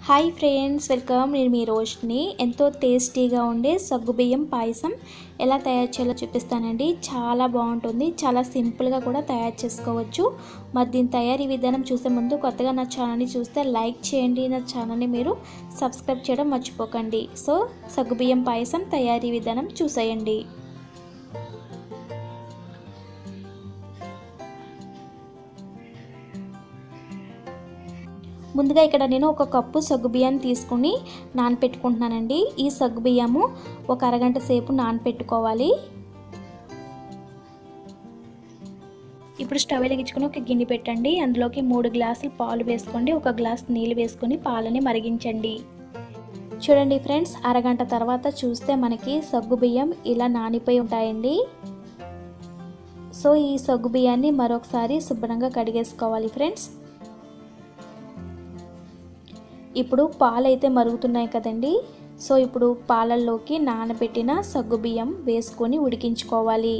hi friends welcome నేను మీ రోష్ని ఎంతో టేస్టీగా ఉండే సగ్గుబియ్యం పాయసం ఎలా తయారు చేయాలో చూపిస్తానండి చాలా బాగుంటుంది చాలా సింపుల్గా కూడా తయారు చేసుకోవచ్చు మరి దీని తయారీ విధానం చూసే ముందు కొత్తగా నా ఛానల్ని చూస్తే లైక్ చేయండి నా ఛానల్ని మీరు సబ్స్క్రైబ్ చేయడం మర్చిపోకండి సో సగ్గుబియ్యం పాయసం తయారీ విధానం చూసేయండి ముందుగా ఇక్కడ నేను ఒక కప్పు సగ్గుబియ్యాన్ని తీసుకుని నానపెట్టుకుంటున్నానండి ఈ సగ్గుబియ్యము ఒక అరగంట సేపు నానపెట్టుకోవాలి ఇప్పుడు స్టవ్ వెలిగించుకుని ఒక గిన్నె పెట్టండి అందులోకి మూడు గ్లాసులు పాలు వేసుకోండి ఒక గ్లాస్ నీళ్ళు వేసుకొని పాలని మరిగించండి చూడండి ఫ్రెండ్స్ అరగంట తర్వాత చూస్తే మనకి సగ్గుబియ్యం ఇలా నానిపోయి ఉంటాయండి సో ఈ సగ్గుబియ్యాన్ని మరొకసారి శుభ్రంగా కడిగేసుకోవాలి ఫ్రెండ్స్ ఇప్పుడు పాలు అయితే మరుగుతున్నాయి కదండి సో ఇప్పుడు పాలల్లోకి నానబెట్టిన సగ్గుబియ్యం వేసుకొని ఉడికించుకోవాలి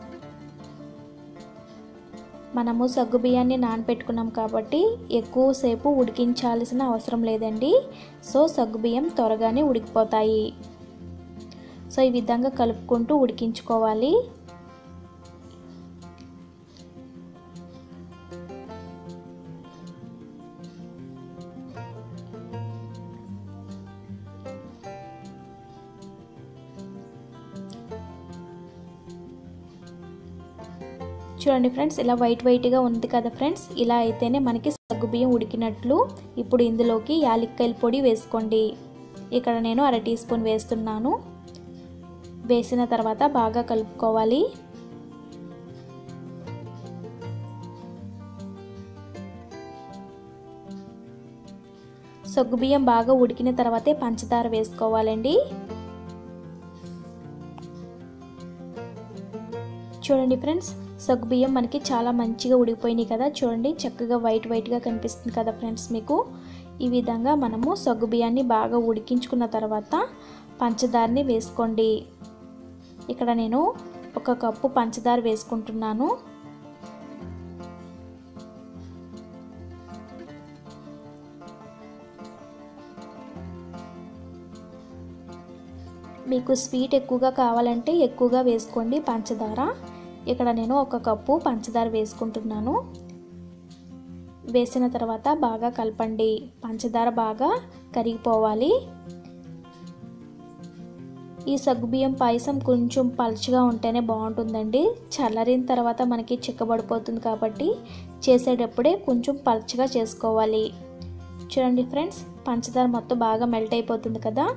మనము సగ్గుబియ్యాన్ని నానబెట్టుకున్నాం కాబట్టి ఎక్కువసేపు ఉడికించాల్సిన అవసరం లేదండి సో సగ్గుబియ్యం త్వరగానే ఉడికిపోతాయి సో ఈ విధంగా కలుపుకుంటూ ఉడికించుకోవాలి చూడండి ఫ్రెండ్స్ ఇలా వైట్ వైట్గా ఉంది కదా ఫ్రెండ్స్ ఇలా అయితేనే మనకి సగ్గుబియ్యం ఉడికినట్లు ఇప్పుడు ఇందులోకి యాలక్కాయల పొడి వేసుకోండి ఇక్కడ నేను అర టీ స్పూన్ వేస్తున్నాను వేసిన తర్వాత బాగా కలుపుకోవాలి సగ్గుబియ్యం బాగా ఉడికిన తర్వాతే పంచదార వేసుకోవాలండి చూడండి ఫ్రెండ్స్ సగ్గుబియ్యం మనకి చాలా మంచిగా ఉడికిపోయినాయి కదా చూడండి చక్కగా వైట్ వైట్గా కనిపిస్తుంది కదా ఫ్రెండ్స్ మీకు ఈ విధంగా మనము సగ్గుబియ్యాన్ని బాగా ఉడికించుకున్న తర్వాత పంచదారని వేసుకోండి ఇక్కడ నేను ఒక కప్పు పంచదార వేసుకుంటున్నాను మీకు స్వీట్ ఎక్కువగా కావాలంటే ఎక్కువగా వేసుకోండి పంచదార ఇక్కడ నేను ఒక కప్పు పంచదార వేసుకుంటున్నాను వేసిన తర్వాత బాగా కలపండి పంచదార బాగా కరిగిపోవాలి ఈ సగ్గుబియ్యం పాయసం కొంచెం పలుచగా ఉంటేనే బాగుంటుందండి చల్లారిన తర్వాత మనకి చిక్కబడిపోతుంది కాబట్టి చేసేటప్పుడే కొంచెం పలుచగా చేసుకోవాలి చూడండి ఫ్రెండ్స్ పంచదార మొత్తం బాగా మెల్ట్ అయిపోతుంది కదా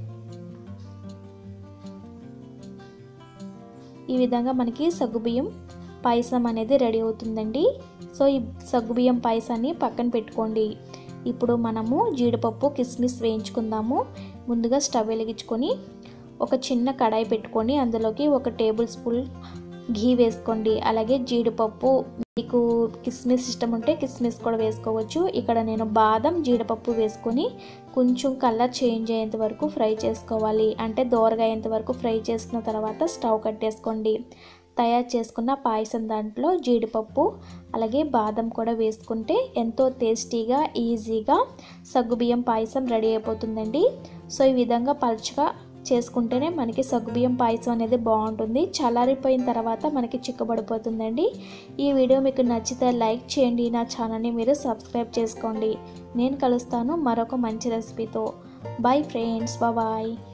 ఈ విధంగా మనకి సగ్గుబియ్యం పాయసం అనేది రెడీ అవుతుందండి సో ఈ సగ్గుబియ్యం పాయసాన్ని పక్కన పెట్టుకోండి ఇప్పుడు మనము జీడిపప్పు కిస్మిస్ వేయించుకుందాము ముందుగా స్టవ్ వెలిగించుకొని ఒక చిన్న కడాయి పెట్టుకొని అందులోకి ఒక టేబుల్ స్పూన్ ఘీ వేసుకోండి అలాగే జీడిపప్పు మీకు కిస్మిస్ ఇష్టం ఉంటే కిస్మిస్ కూడా వేసుకోవచ్చు ఇక్కడ నేను బాదం జీడిపప్పు వేసుకొని కొంచెం కలర్ చేంజ్ అయ్యేంత వరకు ఫ్రై చేసుకోవాలి అంటే దోరగా అయ్యేంత వరకు ఫ్రై చేసుకున్న తర్వాత స్టవ్ కట్టేసుకోండి తయారు చేసుకున్న పాయసం దాంట్లో జీడిపప్పు అలాగే బాదం కూడా వేసుకుంటే ఎంతో టేస్టీగా ఈజీగా సగ్గుబియ్యం పాయసం రెడీ అయిపోతుందండి సో ఈ విధంగా పలుచగా చేసుకుంటేనే మనకి సగ్గుబియ్యం పాయసం అనేది బాగుంటుంది చల్లారిపోయిన తర్వాత మనకి చిక్కబడిపోతుందండి ఈ వీడియో మీకు నచ్చితే లైక్ చేయండి నా ఛానల్ని మీరు సబ్స్క్రైబ్ చేసుకోండి నేను కలుస్తాను మరొక మంచి రెసిపీతో బాయ్ ఫ్రెండ్స్ బాయ్